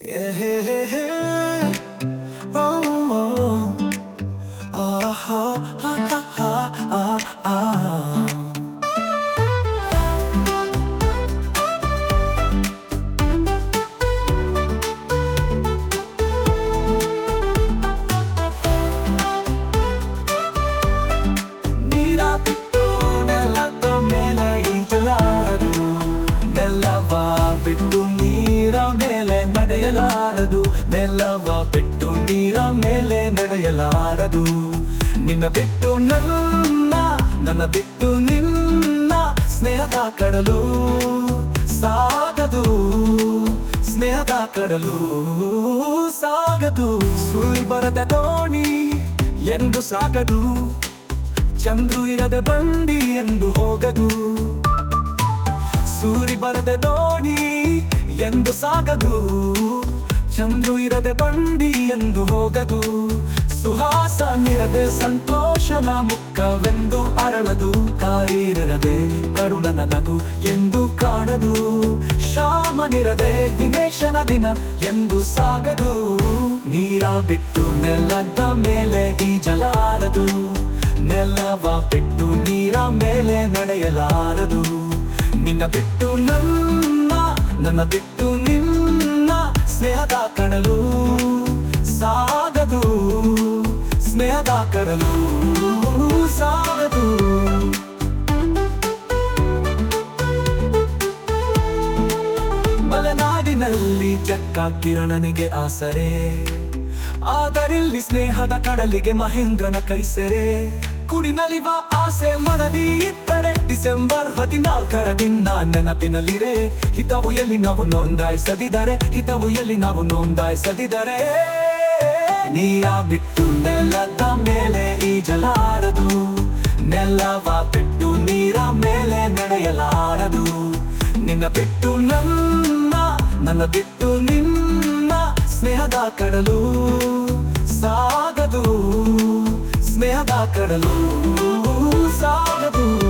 Yeah, hey, hey, hey. Oh, oh. Ah, ah, ah, ah, ah, ah. ನೀರ ಬಿಟ್ಟು ನೆಲದ ಮೇಲೆ ಈಜಲಾರದು ನೆಲವ ಬಿಟ್ಟು ನೀರ ಮೇಲೆ ನಡೆಯಲಾರದು ನೆಲವ ಬಿಟ್ಟು ನೀರ ಮೇಲೆ ನಡೆಯಲಾರದು ನಿನ್ನ ಬಿಟ್ಟು ನನ್ನ ನನ್ನ ಬಿಟ್ಟು ನಿನ್ನ ಸ್ನೇಹದ ಕಡಲು ಸಾಗದು ಸ್ನೇಹದ ಕಡಲು ಸಾಗದು ಸುಳಿ ಬರದ ದೋಣಿ ಎಂದು ಸಾಗದು ಚಂದ್ರು ಇರದ ಬಂಡಿ ಎಂದು ಹೋಗದು ಸೂರಿ ಬರದ ದೋಣಿ ಎಂದು ಸಾಗದು ಚಂದ್ರು ಇರದ ಬಂಡಿ ಎಂದು ಹೋಗದು ಸುಹಾಸ ನಿರದೆ ಸಂತೋಷನ ಮುಖವೆಂದು ಅರಳದು ಕಾಯಿರದೆ ಕರುಣನ ನಗು ಎಂದು ಕಾಣದು ಶಾಮನಿರದೆ ದಿನೇಶನ ದಿನ ಎಂದು ಸಾಗದು ನೀರ ಬಿಟ್ಟು ನೆಲದ ಮೇಲೆ ಈಜಲಾರದು ನೆಲವ ಬಿಟ್ಟು ನೀರ ಮೇಲೆ ನಡೆಯಲಾರದು ನಿನ್ನ ಬಿಟ್ಟು ನನ್ನ ನನ್ನ ಬಿಟ್ಟು ನಿನ್ನ ಸ್ನೇಹದ ಕಡಲು ಸಾಗದು ಸ್ನೇಹದ ಕಡಲು ಸಾಗದು ಮಲೆನಾಡಿನಲ್ಲಿ ಚಕ್ಕ ಕಿರಣನಿಗೆ ಆಸರೆ ಆದರಿಲ್ಲಿ ಸ್ನೇಹದ ಕಡಲಿಗೆ ಮಹೇಂದ್ರನ ಕೈಸರೆ ಕುಡಿನಲಿವ ಆಸೆ ಮನದಿ ಇದ್ದರೆ ಡಿಸೆಂಬರ್ ಹದಿನಾಲ್ಕರ ದಿನ ನೆನಪಿನಲ್ಲಿರೆ ಹಿತವು ಎಲ್ಲಿ ನಾವು ನೋಂದಾಯಿಸದಿದರೆ ಹಿತವು ಎಲ್ಲಿ ನಾವು ನೋಂದಾಯಿಸದಿದರೆ ನೀರ ಬಿಟ್ಟು ನೆಲದ ಮೇಲೆ ಈಜಲಾರದು ನೆಲವ ಬಿಟ್ಟು ನೀರ ಮೇಲೆ ನಡೆಯಲಾರದು ನಿನ್ನ ಬಿಟ್ಟು ನನ್ನ ನನ್ನ ಬಿಟ್ಟು ನಿನ್ನ ಸ್ನೇಹದ ಕಡಲು ಸಾಗದು ಸ್ನೇಹದ ಕಡಲು ಸಾಗದು